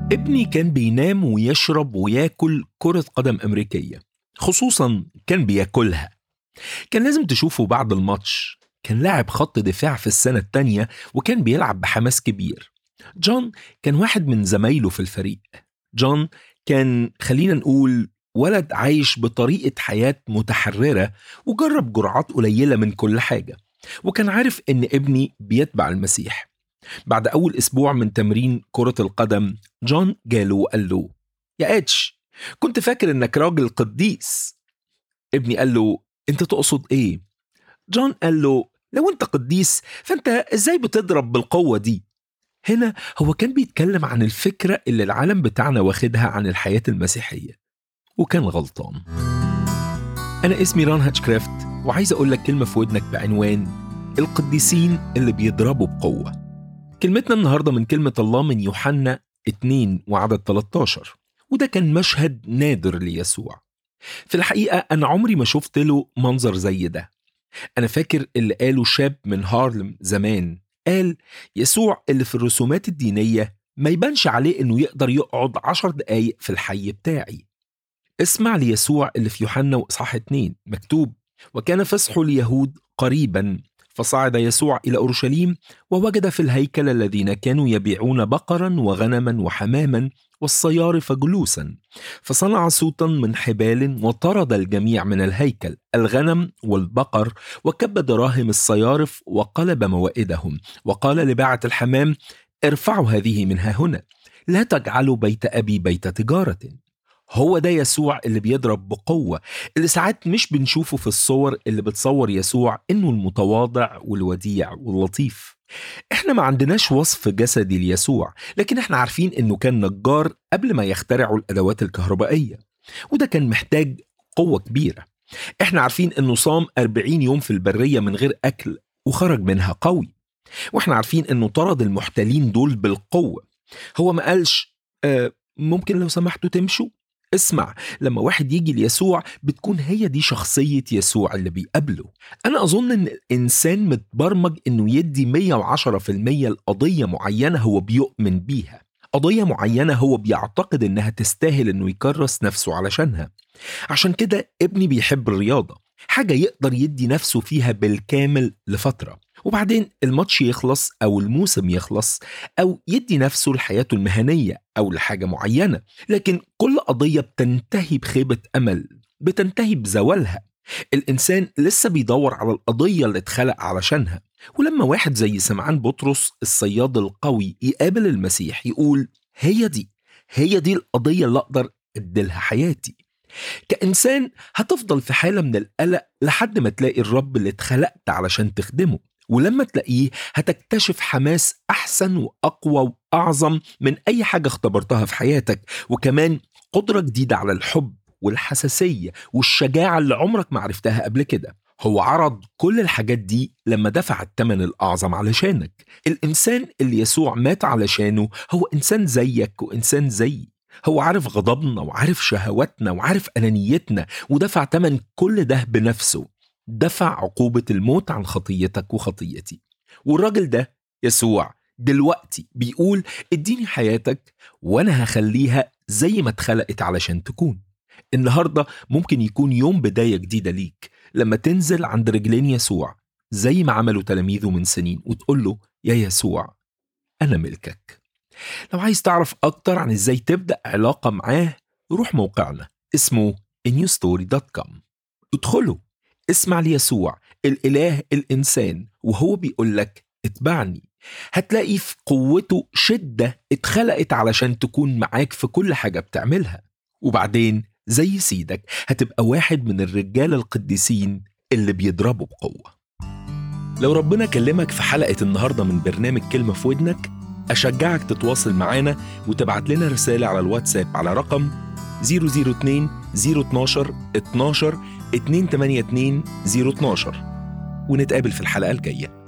ابني كان بينام ويشرب وياكل كرة قدم أمريكية خصوصا كان بياكلها كان لازم تشوفه بعد الماتش كان لاعب خط دفاع في السنة التانية وكان بيلعب بحماس كبير جون كان واحد من زمايله في الفريق جون كان خلينا نقول ولد عايش بطريقة حياة متحررة وجرب جرعات قليلة من كل حاجة وكان عارف إن ابني بيتبع المسيح بعد أول أسبوع من تمرين كرة القدم جون جاله وقال له يا اتش كنت فاكر إنك راجل قديس ابني قال له أنت تقصد إيه؟ جون قال له لو أنت قديس فأنت إزاي بتضرب بالقوة دي؟ هنا هو كان بيتكلم عن الفكرة اللي العالم بتاعنا واخدها عن الحياة المسيحية وكان غلطان أنا اسمي ران هاتشكرافت وعايز أقول لك كلمة في ودنك بعنوان القديسين اللي بيضربوا بقوة كلمتنا النهاردة من كلمة الله من يوحنا 2 وعدد 13 وده كان مشهد نادر ليسوع في الحقيقة أنا عمري ما شفت له منظر زي ده أنا فاكر اللي قاله شاب من هارلم زمان قال يسوع اللي في الرسومات الدينية ما يبانش عليه إنه يقدر يقعد عشر دقايق في الحي بتاعي اسمع ليسوع اللي في يوحنا وإصحاح 2 مكتوب وكان فسح اليهود قريبا فصعد يسوع إلى أورشليم ووجد في الهيكل الذين كانوا يبيعون بقرا وغنما وحماما والصيارف جلوسا فصنع صوتا من حبال وطرد الجميع من الهيكل الغنم والبقر وكب دراهم الصيارف وقلب موائدهم وقال لباعة الحمام ارفعوا هذه منها هنا لا تجعلوا بيت أبي بيت تجارة هو ده يسوع اللي بيضرب بقوة اللي ساعات مش بنشوفه في الصور اللي بتصور يسوع إنه المتواضع والوديع واللطيف احنا ما عندناش وصف جسدي ليسوع لكن احنا عارفين انه كان نجار قبل ما يخترعوا الادوات الكهربائية وده كان محتاج قوة كبيرة احنا عارفين انه صام 40 يوم في البرية من غير اكل وخرج منها قوي واحنا عارفين انه طرد المحتلين دول بالقوة هو ما قالش آه ممكن لو سمحتوا تمشوا اسمع لما واحد يجي ليسوع بتكون هي دي شخصية يسوع اللي بيقابله أنا أظن إن الإنسان متبرمج إنه يدي 110% لقضية معينة هو بيؤمن بيها قضية معينة هو بيعتقد إنها تستاهل إنه يكرس نفسه علشانها عشان كده ابني بيحب الرياضة حاجة يقدر يدي نفسه فيها بالكامل لفترة وبعدين الماتش يخلص أو الموسم يخلص أو يدي نفسه لحياته المهنية أو لحاجة معينة لكن كل قضية بتنتهي بخيبة أمل بتنتهي بزوالها الإنسان لسه بيدور على القضية اللي اتخلق علشانها ولما واحد زي سمعان بطرس الصياد القوي يقابل المسيح يقول هي دي هي دي القضية اللي أقدر أديلها حياتي كإنسان هتفضل في حالة من القلق لحد ما تلاقي الرب اللي اتخلقت علشان تخدمه ولما تلاقيه هتكتشف حماس أحسن وأقوى وأعظم من أي حاجة اختبرتها في حياتك وكمان قدرة جديدة على الحب والحساسية والشجاعة اللي عمرك ما عرفتها قبل كده هو عرض كل الحاجات دي لما دفع الثمن الأعظم علشانك الإنسان اللي يسوع مات علشانه هو إنسان زيك وإنسان زيي هو عارف غضبنا وعارف شهواتنا وعارف أنانيتنا ودفع تمن كل ده بنفسه دفع عقوبة الموت عن خطيتك وخطيتي والراجل ده يسوع دلوقتي بيقول اديني حياتك وانا هخليها زي ما اتخلقت علشان تكون النهارده ممكن يكون يوم بداية جديدة ليك لما تنزل عند رجلين يسوع زي ما عملوا تلاميذه من سنين وتقول له يا يسوع أنا ملكك لو عايز تعرف أكتر عن إزاي تبدأ علاقة معاه روح موقعنا اسمه newstory.com ادخله اسمع ليسوع الإله الإنسان وهو بيقول لك اتبعني هتلاقي في قوته شدة اتخلقت علشان تكون معاك في كل حاجة بتعملها وبعدين زي سيدك هتبقى واحد من الرجال القديسين اللي بيضربوا بقوة لو ربنا كلمك في حلقة النهاردة من برنامج كلمة في ودنك أشجعك تتواصل معانا وتبعت لنا رسالة على الواتساب على رقم 002 012 12 282 012 ونتقابل في الحلقة الجاية